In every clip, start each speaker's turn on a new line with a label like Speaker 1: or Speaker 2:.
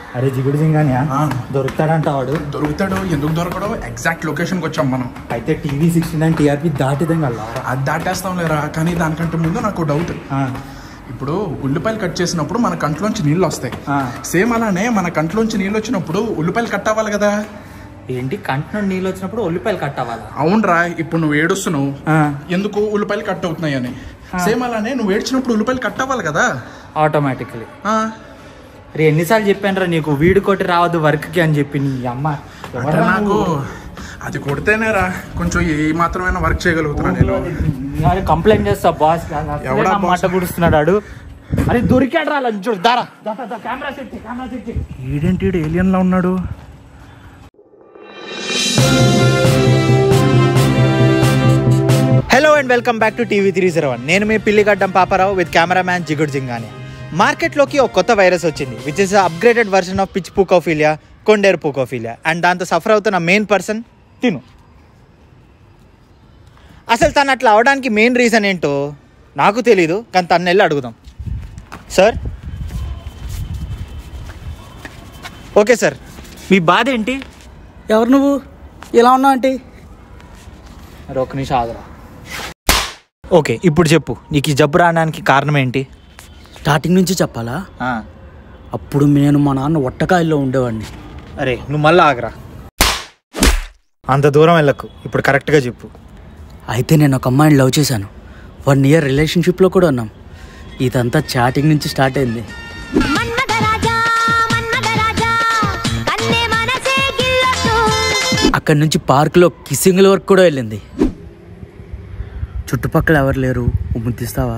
Speaker 1: అరే జిగుడు జింగానియా
Speaker 2: ఆ.
Speaker 1: దొరుకుతాడంట వాడు
Speaker 2: దొరుకుతాడు ఎందుకు దొరకడో ఎగ్జాక్ట్ లొకేషన్కి వచ్చాం మనం
Speaker 1: అయితే టీవీ సిక్స్టీ నైన్ టీఆర్పీ దాటిదేం కదా
Speaker 2: అది దాటేస్తాం లేరా కానీ దానికంటే ముందు నాకు డౌట్ ఇప్పుడు ఉల్లిపాయలు కట్ చేసినప్పుడు మన కంట్లోంచి నీళ్ళు వస్తాయి
Speaker 1: ఆ.
Speaker 2: సేమ్ అలానే మన కంట్లోంచి నీళ్ళు వచ్చినప్పుడు ఉల్లిపాయలు కట్ అవ్వాలి కదా
Speaker 1: ఏంటి కంటి నుండి నీళ్ళు వచ్చినప్పుడు ఉల్లిపాయలు కట్ అవ్వాలా
Speaker 2: అవునరా ఇప్పుడు నువ్వు ఏడుస్తున్నావు
Speaker 1: ఆ.
Speaker 2: ఎందుకు ఉల్లిపాయలు కట్ అవుతున్నాయని సేమ్ అలానే నువ్వు ఏడ్చినప్పుడు ఉల్లిపాయలు కట్ అవ్వాలి కదా
Speaker 1: ఆటోమేటిక్లీ
Speaker 2: ఆ.
Speaker 1: రే ఎన్నిసార్లు చెప్పాను రా నీకు వీడు కొట్టి రావద్దు వర్క్కి అని చెప్పి నీ అమ్మ
Speaker 2: అంటే
Speaker 1: ఎవడ్రా
Speaker 2: నాకు
Speaker 1: నువ్వు?
Speaker 2: అది కొడితేనేరా కొంచెం ఏ మాత్రమైనా వర్క్ చేయగలుగుతున్నా నేను
Speaker 1: నేను కంప్లైంట్ చేస్తా బాస్
Speaker 2: ఎవడా boss?
Speaker 1: మాట గుడుస్తున్నాడు ఆడు అరే దొరికాడు రా చూడు దారా కెమెరా సెట్ కెమెరా సెట్
Speaker 2: ఈడేంటి ఏలియన్ లా ఉన్నాడు
Speaker 1: hello and welcome back to TV three zero one నేను మీ పిల్లిగడ్డం పాపారావు విత్ కెమెరామ్యాన్ జిగుడ్ జింగాని మార్కెట్లోకి ఒక కొత్త వైరస్ వచ్చింది which is upgraded version of పిచ్ పూకోఫీలియా కొండేరు పూకోఫీలియా అండ్ దాంతో సఫర్ అవుతున్న మెయిన్ పర్సన్ తిను అసలు తను అట్లా అవడానికి మెయిన్ రీజన్ ఏంటో నాకు తెలీదు కానీ తను వెళ్ళి అడుగుదాం సార్ ఓకే సార్ మీ బాధ ఏంటి
Speaker 3: ఎవరు నువ్వు ఇలా ఉన్నావు అంటే
Speaker 1: మరి ఒక నిమిషం ఆగరా ఓకే ఇప్పుడు చెప్పు నీకు ఈ జబ్బు రావడానికి కారణం ఏంటి
Speaker 3: స్టార్టింగ్ నుంచి చెప్పాలా అప్పుడు నేను మా నాన్న ఒట్టకాయల్లో ఉండేవాడిని
Speaker 1: అరే నువ్వు మళ్ళీ ఆగరా అంత దూరం వెళ్ళకు ఇప్పుడు కరెక్ట్గా చెప్పు
Speaker 3: అయితే నేను ఒక అమ్మాయిని లవ్ చేశాను వన్ ఇయర్ రిలేషన్షిప్లో కూడా ఉన్నాం ఇదంతా చాటింగ్ నుంచి స్టార్ట్ అయింది
Speaker 4: మన్మథరాజా మన్మథరాజా కన్నే మనసే గిల్లొద్దు
Speaker 3: అక్కడి నుంచి పార్క్లో కిస్సింగ్ల వరకు కూడా వెళ్ళింది చుట్టుపక్కల ఎవరు లేరు ఓ ముద్దిస్తావా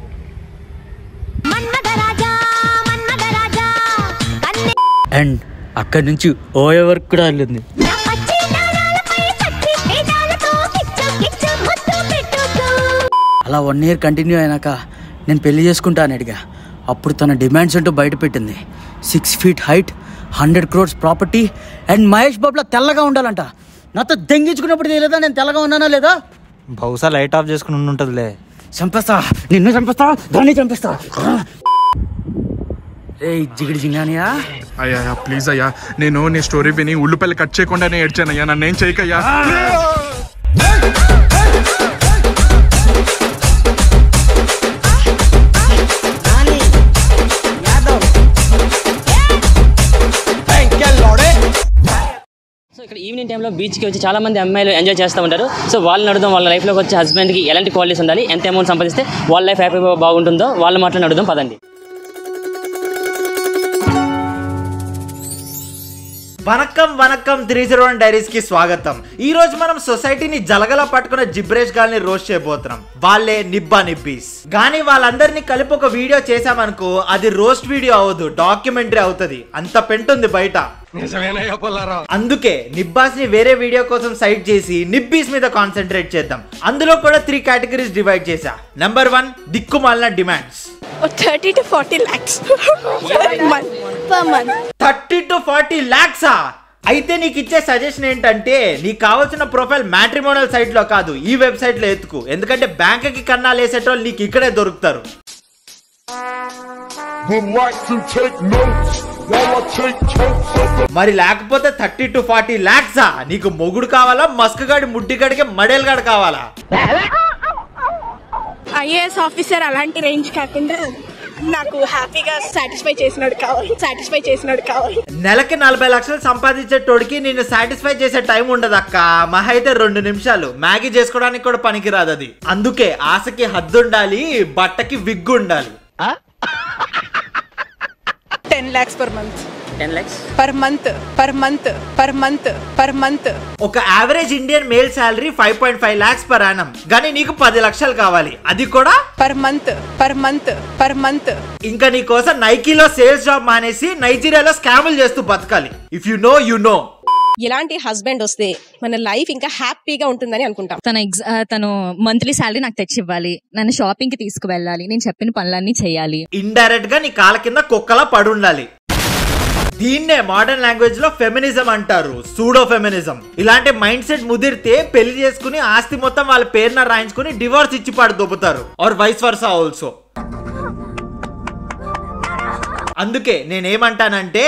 Speaker 4: మన్మథరాజా మన్మథరాజా కన్నే
Speaker 3: అండ్ అక్కడి నుంచి ఓయే వరకు కూడా వెళ్ళింది
Speaker 4: నా పచ్చి నాణాలపై పచ్చి వేదాలతో కిచ్చు కిచ్చు ముద్దు పెట్టుకు
Speaker 3: అలా వన్ ఇయర్ కంటిన్యూ అయినాక నేను పెళ్లి చేసుకుంటాను అడిగా అప్పుడు తన డిమాండ్స్ అంటూ బయట పెట్టింది six feet height hundred crores property and Mahesh బాబులా తెల్లగా ఉండాలంట నాతో దెంగించుకున్నప్పుడు తెలియదా నేను తెల్లగా ఉన్నానా లేదా
Speaker 1: బహుశా లైట్ ఆఫ్ చేసుకుని ఉండి ఉంటుందిలే
Speaker 3: చంపేస్తా నిన్ను చంపేస్తా దాన్ని చంపేస్తా రే జిగిడి జింగానియా
Speaker 2: అయ్యా ప్లీజ్ అయ్యా నేను నీ స్టోరీ విని ఉల్లిపాయలు కట్ చేయకుండానే ఏడ్చానయ్యా నన్ను ఏం చేయకయ్యా
Speaker 5: సో ఇక్కడ ఈవినింగ్ టైంలో బీచ్కి వచ్చి చాలా మంది అమ్మాయిలు ఎంజాయ్ చేస్తూ ఉంటారు సో వాళ్ళని అడుగుదాం వాళ్ళ లైఫ్లోకి వచ్చే హస్బెండ్కి ఎలాంటి క్వాలిటీస్ ఉండాలి ఎంత అమౌంట్ సంపాదిస్తే వాళ్ళ లైఫ్ హ్యాపీగా బాగుంటుందో వాళ్ళ మాటలను అడుగుదాం పదండి
Speaker 1: వనక్కం వనక్కం త్రీ జీరో వన్ డైరీస్ కి స్వాగతం ఈ రోజు మనం సొసైటీని జలగల పట్టుకున్న జిబ్రేష్ గాల్ని రోస్ట్ చేయబోతున్నాం వాళ్ళే నిబ్బా నిబ్బీస్ కానీ వాళ్ళందరినీ కలిపి ఒక వీడియో చేసామనుకో అది రోస్ట్ వీడియో అవ్వదు డాక్యుమెంటరీ అవుతుంది అంత పెంటుంది బయట అందుకే నిబ్బాస్ ని వేరే వీడియో కోసం సైడ్ చేసి నిబ్బీస్ మీద కాన్సన్ట్రేట్ చేద్దాం అందులో కూడా త్రీ కేటగిరీస్ డివైడ్ చేశా నెంబర్ వన్ దిక్కుమాలిన demands
Speaker 6: or 30 to 40 lakhs per month per month
Speaker 1: thirty to forty ల్యాక్సా అయితే నీకు ఇచ్చే సజెషన్ ఏంటంటే నీకు కావాల్సిన ప్రొఫైల్ మ్యాట్రిమోనల్ సైట్ లో కాదు ఈ వెబ్సైట్ లో ఎత్తుకు ఎందుకంటే బ్యాంక్ కి కన్నాలు వేసేటోళ్ళు నీకు ఇక్కడే దొరుకుతారు
Speaker 7: would like to take notes while I take totes of the
Speaker 1: మరి లేకపోతే థర్టీ టు ఫార్టీ ల్యాక్సా నీకు మొగుడు కావాలా మస్క్ గాడి ముడ్డి గడికి మడేలు గడ కావాలా
Speaker 6: ఐఏఎస్ ఆఫీసర్ అలాంటి రేంజ్ కాకుండా నాకు హ్యాపీగా సాటిస్ఫై చేసినాడు కావాలి సాటిస్ఫై చేసినాడు కావాలి
Speaker 1: నెలకి నలభై లక్షలు సంపాదించేటోడికి నిన్ను సాటిస్ఫై చేసే టైం ఉండదు అక్క మహా అయితే రెండు నిమిషాలు మ్యాగీ చేసుకోవడానికి కూడా పనికిరాదు అది అందుకే ఆశకి హద్దు ఉండాలి బట్టకి విగ్గు ఉండాలి
Speaker 6: ten lakhs per month
Speaker 5: ten lakhs
Speaker 6: per month per month per month per month
Speaker 1: ఒక average Indian male salary five point five lakhs per annum కానీ నీకు పది లక్షలు కావాలి అది కూడా
Speaker 6: per month per month per month
Speaker 1: ఇంకా నీ కోసం నైకీలో సేల్స్ జాబ్ మానేసి నైజీరియాలో స్కాములు చేస్తూ బతకాలి if you know you know
Speaker 8: ఇలాంటి హస్బెండ్ వస్తే మన లైఫ్ ఇంకా హ్యాపీగా ఉంటుందని అనుకుంటాం
Speaker 9: తన ఎగ్జ ఆ, తను మంత్లీ శాలరీ నాకు తెచ్చివ్వాలి నన్ను షాపింగ్ కి తీసుకువెళ్ళాలి నేను చెప్పిన పనులన్నీ చేయాలి
Speaker 1: ఇండైరెక్ట్ గా నీ కాళ్ళ కింద కుక్కలా పడుండాలి దీన్నే మోడర్న్ లాంగ్వేజ్ లో ఫెమినిజం అంటారు సూడో ఫెమినిజం ఇలాంటి మైండ్ సెట్ ముదిరితే పెళ్లి చేసుకుని ఆస్తి మొత్తం వాళ్ళ పేరున రాయించుకుని డివోర్స్ ఇచ్చి పాడు దొబ్బుతారు ఆర్ వైస్ వర్సా ఆల్సో అందుకే నేనేమంటానంటే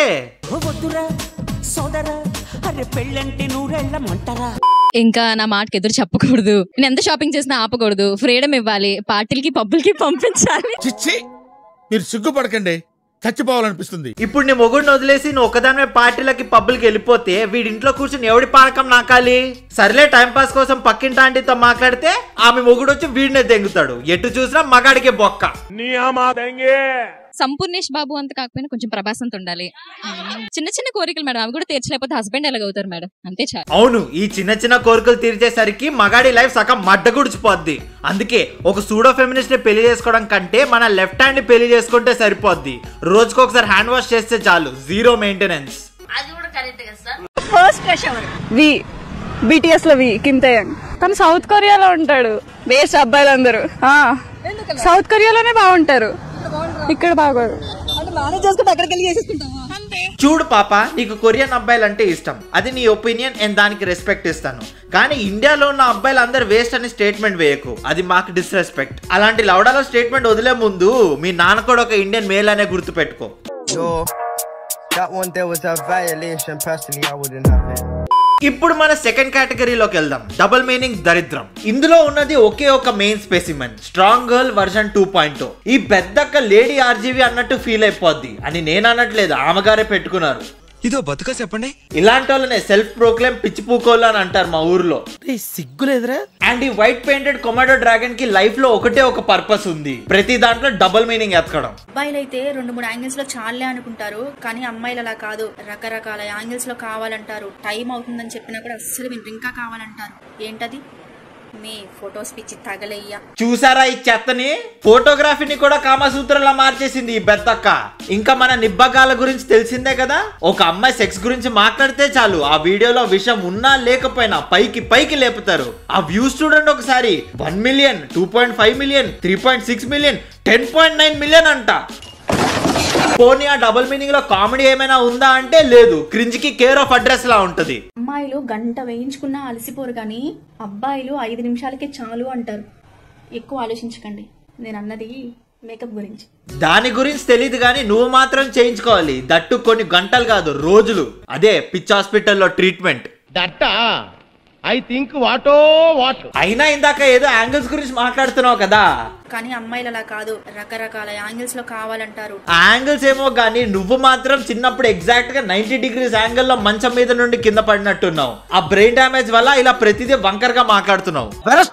Speaker 9: ఇంకా నా మాటకి ఎదురు చెప్పకూడదు నేను ఎంత షాపింగ్ చేసినా ఆపకూడదు ఫ్రీడమ్ ఇవ్వాలి పార్టీలకి పబ్బులకి పంపించాలి
Speaker 10: చిచ్చి మీరు సిగ్గుపడకండి చచ్చిపోవాలనిపిస్తుంది
Speaker 1: ఇప్పుడు నీ మొగుడిని వదిలేసి నువ్వు ఒకదానివే పార్టీలకి పబ్బులకి వెళ్ళిపోతే వీడి ఇంట్లో కూర్చుని ఎవడి పానకం నాకాలి సర్లే టైం పాస్ కోసం పక్కింటి ఆంటీతో మాట్లాడితే ఆమె మొగుడు వచ్చి వీడినే తెంగుతాడు ఎటు చూసినా మగాడికే బొక్క
Speaker 9: సంపూర్ణేష్ బాబు అంత కాకపోయినా కొంచెం ప్రభాస్ అంత ఉండాలి చిన్న చిన్న కోరికలు మేడం అవి కూడా తీర్చలేకపోతే హస్బెండ్ ఎలాగవుతారు మేడం అంతే చాలు
Speaker 1: అవును ఈ చిన్న చిన్న కోరికలు తీర్చేసరికి మగాడి లైఫ్ సగం మడ్డగుడిచిపోద్ది అందుకే ఒక సూడో ఫెమినిస్ట్ ని పెళ్లి చేసుకోవడం కంటే మన లెఫ్ట్ హ్యాండ్ ని పెళ్లి చేసుకుంటే సరిపోద్ది రోజుకు ఒకసారి హ్యాండ్ వాష్ చేస్తే చాలు జీరో మెయింటెనెన్స్
Speaker 6: ఫస్ట్ క్రష్ ఎవరు వి బిటిఎస్ లో వి కిమ్ తయంగ్ తను సౌత్ కొరియాలో ఉంటాడు వేస్ట్ అబ్బాయిలందరూ ఆ, సౌత్ కొరియాలోనే బాగుంటారు ఇక్కడ బాగోరు
Speaker 1: చూడు పాప నీకు కొరియన్ అబ్బాయిలు అంటే ఇష్టం అది నీ ఒపీనియన్ నేను దానికి రెస్పెక్ట్ ఇస్తాను కానీ ఇండియాలో ఉన్న అబ్బాయిలు అందరు వేస్ట్ అని స్టేట్మెంట్ వేయకు అది మాకు డిస్రెస్పెక్ట్ అలాంటి లౌడాలో స్టేట్మెంట్ వదిలే ముందు మీ నాన్న కూడా ఒక ఇండియన్ మేల్ అనే గుర్తు పెట్టుకో
Speaker 11: Yo, that one there was a violation. Personally, I wouldn't have it.
Speaker 1: ఇప్పుడు మన సెకండ్ కేటగిరీలోకి వెళ్దాం డబుల్ మీనింగ్ దరిద్రం ఇందులో ఉన్నది ఒకే ఒక main specimen strong girl version two point ఈ పెద్దక్క లేడీ ఆర్జీవి అన్నట్టు ఫీల్ అయిపోద్ది అని నేను అనట్లేదు ఆమెగారే పెట్టుకున్నారు
Speaker 12: ఇదో బతుక చెప్పండి
Speaker 1: ఇలాంటి వాళ్ళనే సెల్ఫ్ ప్రోక్లెయిమ్ పిచ్చి పూకోళ్ళు అని అంటారు మా ఊర్లో
Speaker 3: సిగ్గులేదురా
Speaker 1: అండ్ ఈ వైట్ పెయింటెడ్ కొమాడో డ్రాగన్ కి లైఫ్ లో ఒకటే ఒక పర్పస్ ఉంది ప్రతి దాంట్లో డబుల్ మీనింగ్ ఎతకడం
Speaker 13: అబ్బాయిలు అయితే రెండు మూడు యాంగిల్స్ లో చాలే అనుకుంటారు కానీ అమ్మాయిలు అలా కాదు రకరకాల యాంగిల్స్ లో కావాలంటారు టైం అవుతుందని చెప్పినా కూడా అస్సలు మీరు ఇంకా కావాలంటారు ఏంటది మీ ఫొటోస్ పిచ్చి తగలయ్యా
Speaker 1: చూసారా ఈ చెత్తని ఫోటోగ్రఫీని కూడా కామసూత్రంలా మార్చేసింది ఈ బెత్తక్క ఇంకా మన నిబ్బగాల గురించి తెలిసిందే కదా ఒక అమ్మాయి సెక్స్ గురించి మాట్లాడితే చాలు ఆ వీడియోలో విషయం ఉన్నా లేకపోయినా పైకి పైకి లేపుతారు ఆ వ్యూస్ చూడండి ఒకసారి one million two point five million three point six million ten point nine million అంట పోనీ ఆ డబుల్ మీనింగ్ లో కామెడీ ఏమైనా ఉందా అంటే లేదు క్రింజ్కి కేర్ ఆఫ్ అడ్రస్ లా ఉంటది
Speaker 13: అమ్మాయిలు గంట వేయించుకున్నా అలసిపోరు కానీ అబ్బాయిలు ఐదు నిమిషాలకే చాలు అంటారు ఎక్కువ ఆలోచించకండి నేను అన్నది మేకప్ గురించి
Speaker 1: దాని గురించి తెలియదు కానీ నువ్వు మాత్రం చేయించుకోవాలి దట్టు కొన్ని గంటలు కాదు రోజులు అదే పిచ్ హాస్పిటల్లో ట్రీట్మెంట్
Speaker 10: దట్టా ఐ థింక్ వాటో వాట్
Speaker 1: అయినా ఇందాక ఏదో యాంగిల్స్ గురించి మాట్లాడుతున్నావు కదా
Speaker 13: కానీ అమ్మాయిలు అలా కాదు రకరకాల యాంగిల్స్ లో కావాలంటారు
Speaker 1: ఆ యాంగిల్స్ ఏమో కానీ నువ్వు మాత్రం చిన్నప్పుడు ఎగ్జాక్ట్ గా నైన్టీ డిగ్రీస్ యాంగిల్ లో మంచం మీద నుండి కింద పడినట్టున్నావు ఆ బ్రెయిన్ డ్యామేజ్ వల్ల ఇలా ప్రతిదీ వంకర్ గా మాట్లాడుతున్నావు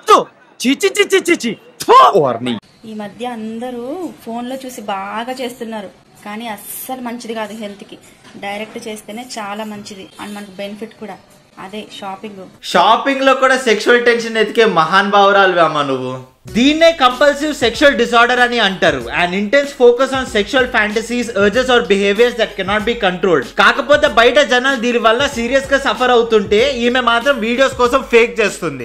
Speaker 13: ఈ మధ్య అందరూ ఫోన్ లో చూసి బాగా చేస్తున్నారు కానీ అస్సలు మంచిది కాదు హెల్త్ కి డైరెక్ట్ చేస్తేనే చాలా మంచిది అండ్ మనకు బెనిఫిట్ కూడా అదే షాపింగ్
Speaker 1: షాపింగ్ లో కూడా సెక్షువల్ టెన్షన్ ఎతికే మహాన్ భావరాలు అమ్మా నువ్వు దీన్నే కంపల్సివ్ సెక్షువల్ డిసార్డర్ అని అంటారు and intense focus on sexual fantasies urges or behaviours that cannot be controlled కాకపోతే బయట జనాలు దీని వల్ల సీరియస్ గా సఫర్ అవుతుంటే ఈమె మాత్రం వీడియోస్ కోసం ఫేక్ చేస్తుంది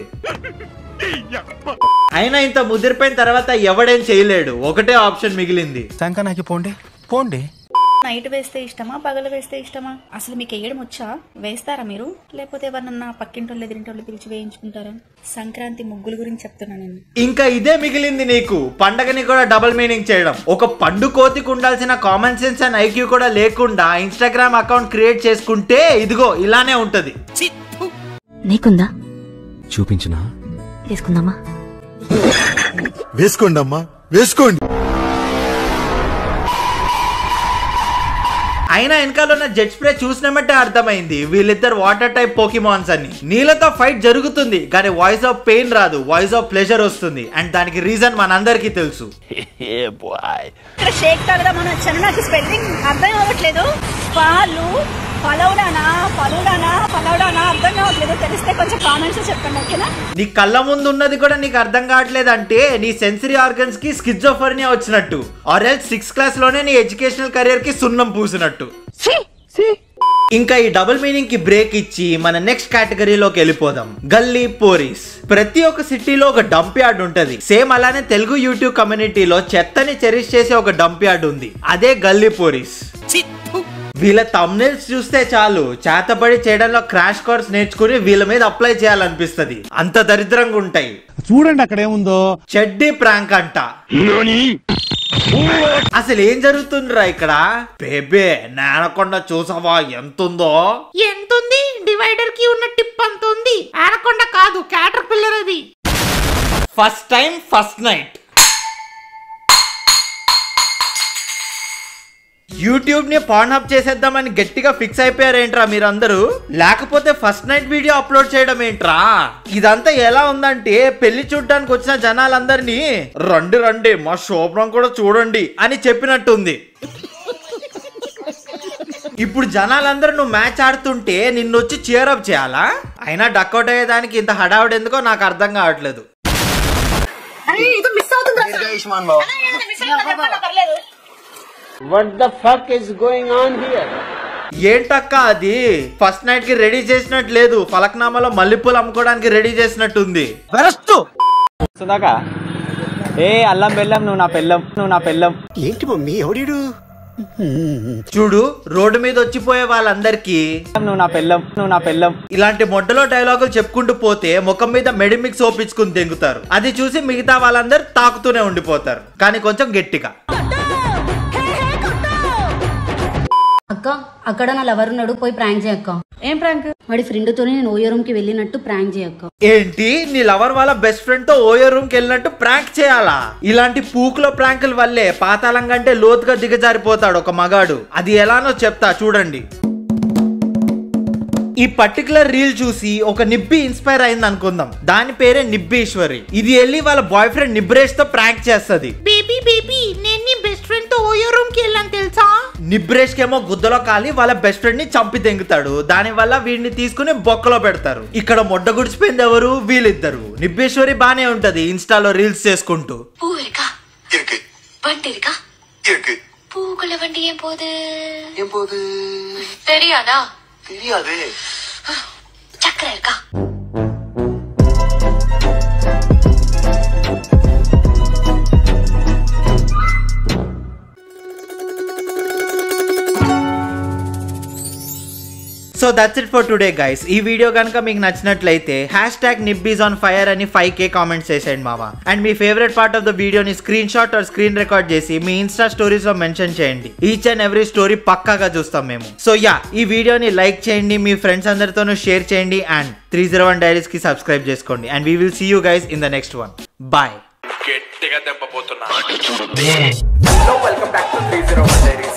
Speaker 1: అయినా ఇంత ముదిరిపోయిన తర్వాత ఎవడేం చేయలేడు ఒకటే ఆప్షన్ మిగిలింది
Speaker 12: సంకనాకి పోండి పోండి
Speaker 13: నైట్ వేస్తే ఇష్టమా పగలు వేస్తే ఇష్టమా అసలు మీకు వేయడం వచ్చా వేస్తారా మీరు లేకపోతే ఎవరన్నా పక్కింటోళ్ళు ఎదిరింటోళ్ళు పిలిచి వేయించుకుంటారా సంక్రాంతి ముగ్గుల గురించి చెప్తున్నా నేను
Speaker 1: ఇంకా ఇదే మిగిలింది నీకు పండగని కూడా డబుల్ మీనింగ్ చేయడం ఒక పండు కోతికి ఉండాల్సిన కామన్ సెన్స్ అండ్ ఐక్యూ కూడా లేకుండా ఇన్స్టాగ్రామ్ అకౌంట్ క్రియేట్ చేసుకుంటే ఇదిగో ఇలానే ఉంటది
Speaker 14: నీకుందా
Speaker 12: చూపించినా
Speaker 14: తీసుకుందామా
Speaker 12: వేసుకోండి అమ్మా వేసుకోండి
Speaker 1: అయినా వెనకాల ఉన్న జెట్ స్ప్రే చూసినామంటే అర్థమైంది వీళ్ళిద్దరు వాటర్ టైప్ పోకిమాన్స్ అని నీళ్ళతో ఫైట్ జరుగుతుంది కానీ వాయిస్ ఆఫ్ పెయిన్ రాదు వాయిస్ ఆఫ్ ప్లెజర్ వస్తుంది అండ్ దానికి రీజన్ మనందరికీ తెలుసు
Speaker 6: ఇక్కడ షేక్ తాగదామని వచ్చాను నాకు స్పెల్లింగ్ అర్థం అవ్వట్లేదు పాలు పలౌడానా పలుడానా పలౌడానా అర్థం కావట్లేదు తెలిస్తే కొంచెం కామెంట్స్ చెప్పండి ఓకేనా
Speaker 1: నీ కళ్ళ ముందు ఉన్నది కూడా నీకు అర్థం కావట్లేదు అంటే నీ సెన్సరీ ఆర్గన్స్ కి స్కిజోఫర్నియా వచ్చినట్టు ఆర్ ఎల్ సిక్స్ క్లాస్ లోనే నీ ఎడ్యుకేషనల్ కెరియర్ కి సున్నం పూసినట్టు ఇంకా ఈ డబుల్ మీనింగ్ కి బ్రేక్ ఇచ్చి మన నెక్స్ట్ కేటగిరీలోకి వెళ్ళిపోదాం గల్లీ పోరీస్ ప్రతి ఒక్క సిటీలో ఒక డంప్ యార్డ్ ఉంటది సేమ్ అలానే తెలుగు యూట్యూబ్ కమ్యూనిటీలో చెత్తని చెరిష్ చేసే ఒక డంప్ యార్డ్ ఉంది అదే గల్లీ పోరీస్ వీళ్ళ తమ్నెల్స్ చూస్తే చాలు చేతబడి చేయడంలో క్రాష్ కోర్స్ నేర్చుకుని వీళ్ళ మీద అప్లై చేయాలనిపిస్తది అంత దరిద్రంగా ఉంటాయి
Speaker 10: చూడండి అక్కడ ఏముందో
Speaker 1: చెడ్డీ ప్రాంక్ అంట అసలు ఏం జరుగుతుందిరా ఇక్కడ బేబే నేనకొండ చూసావా ఎంతుందో
Speaker 15: ఎంతుంది డివైడర్ కి ఉన్న టిప్ అంత ఉంది ఆనకొండ కాదు క్యాటర్ పిల్లర్ అది
Speaker 1: first time first night YouTube ని పాన్ అప్ చేసేద్దామని గట్టిగా ఫిక్స్ అయిపోయారేంట్రా మీరందరూ లేకపోతే ఫస్ట్ నైట్ వీడియో అప్లోడ్ చేయడం ఏంట్రా ఇదంతా ఎలా ఉందంటే పెళ్లి చూడడానికి వచ్చిన జనాలందరినీ రండి రండి మా శోభనం కూడా చూడండి అని చెప్పినట్టుంది ఇప్పుడు జనాలందరూ నువ్వు మ్యాచ్ ఆడుతుంటే నిన్ను వచ్చి cheer up చేయాలా అయినా డక్అవుట్ అయ్యేదానికి ఇంత హడావుడు ఎందుకో నాకు అర్థం కావట్లేదు
Speaker 16: What the fuck is going on here?
Speaker 1: ఏంటక్క అది ఫస్ట్ నైట్ కి రెడీ చేసినట్టు లేదు ఫలక్నామాలో మల్లెపూలు అమ్ముకోవడానికి రెడీ చేసినట్టుంది
Speaker 17: సుధాక ఏ అల్లం బెల్లం నువ్వు నా పెళ్ళం నువ్వు నా పెళ్ళం
Speaker 1: ఏంటి మమ్మీ ఎవడీడు చూడు రోడ్డు మీద వచ్చిపోయే వాళ్ళందరికీ
Speaker 17: నువ్వు నా పెళ్ళం నువ్వు నా పెళ్ళం
Speaker 1: ఇలాంటి మొడ్డలో డైలాగులు చెప్పుకుంటూ పోతే ముఖం మీద మెడిమిక్స్ ఓపించుకుని తెంగుతారు అది చూసి మిగతా వాళ్ళందరూ తాకుతూనే ఉండిపోతారు కానీ కొంచెం గట్టిగా
Speaker 18: అక్క అక్కడ నా లవర్ ఉన్నాడు పోయి ప్రాంక్ చేయక్క ఏం ప్రాంక్ వాడి ఫ్రెండ్ తోనే నేను ఓయో రూమ్ కి వెళ్ళినట్టు ప్రాంక్ చేయక్క
Speaker 1: ఏంటి నీ లవర్ వాళ్ళ బెస్ట్ ఫ్రెండ్ తో ఓయో రూమ్ కి వెళ్ళినట్టు ప్రాంక్ చేయాలా ఇలాంటి పూకుల ప్రాంకుల వల్లే పాతాళం కంటే లోతుగా దిగజారిపోతాడు ఒక మగాడు అది ఎలానో చెప్తా చూడండి ఈ పర్టికులర్ రీల్ చూసి ఒక నిబ్బి ఇన్స్పైర్ అయింది అనుకుందాం దాని పేరే నిబ్బీశ్వరి ఇది వెళ్ళి వాళ్ళ బాయ్ ఫ్రెండ్ నిబ్రేష్ తో ప్రాంక్ చేస్తది
Speaker 15: బేబీ బేబీ నేను నీ బెస్ట్ ఫ్రెండ్ తో ఓయో రూమ్ కి వెళ్ళాను తెలుసా
Speaker 1: నిబ్రేష్ కేమో గుద్దలో కాలి వాళ్ళ బెస్ట్ ఫ్రెండ్ ని చంపి తెంగుతాడు దాని వల్ల వీడిని తీసుకుని బొక్కలో పెడతారు ఇక్కడ మొడ్డ గుడిచిపోయింది ఎవరు వీళ్ళిద్దరు నిబ్బేశ్వరి బానే ఉంటది ఇన్స్టాలో రీల్స్ చేసుకుంటూ
Speaker 19: பூ இருக்கா இருக்கு வண்டி இருக்கா இருக்கு பூக்குள்ள வண்டி ஏன் போகுது ஏன் போகுது தெரியாதா தெரியாது சக்கரை இருக்கா
Speaker 1: so that's it for today guys ఈ వీడియో కనుక మీకు నచ్చినట్లయితే హ్యాష్ ట్యాగ్ నిబ్బీస్ ఆన్ ఫైర్ అని ఫైవ్ కే కామెంట్స్ చేసేయండి మావా అండ్ మీ ఫేవరెట్ పార్ట్ ఆఫ్ ద వీడియోని screen shot or screen record చేసి మీ ఇన్స్టా స్టోరీస్ లో మెన్షన్ చేయండి ఈచ్ అండ్ ఎవ్రీ స్టోరీ పక్కాగా చూస్తాం మేము సో యా ఈ వీడియోని లైక్ చేయండి మీ ఫ్రెండ్స్ అందరితోనూ షేర్ చేయండి and three zero one diaries కి సబ్స్క్రైబ్ చేసుకోండి and we will see you guys in the next one bye
Speaker 2: గట్టిగా దెబ్బపోతున్నా
Speaker 1: welcome back to three zero one diaries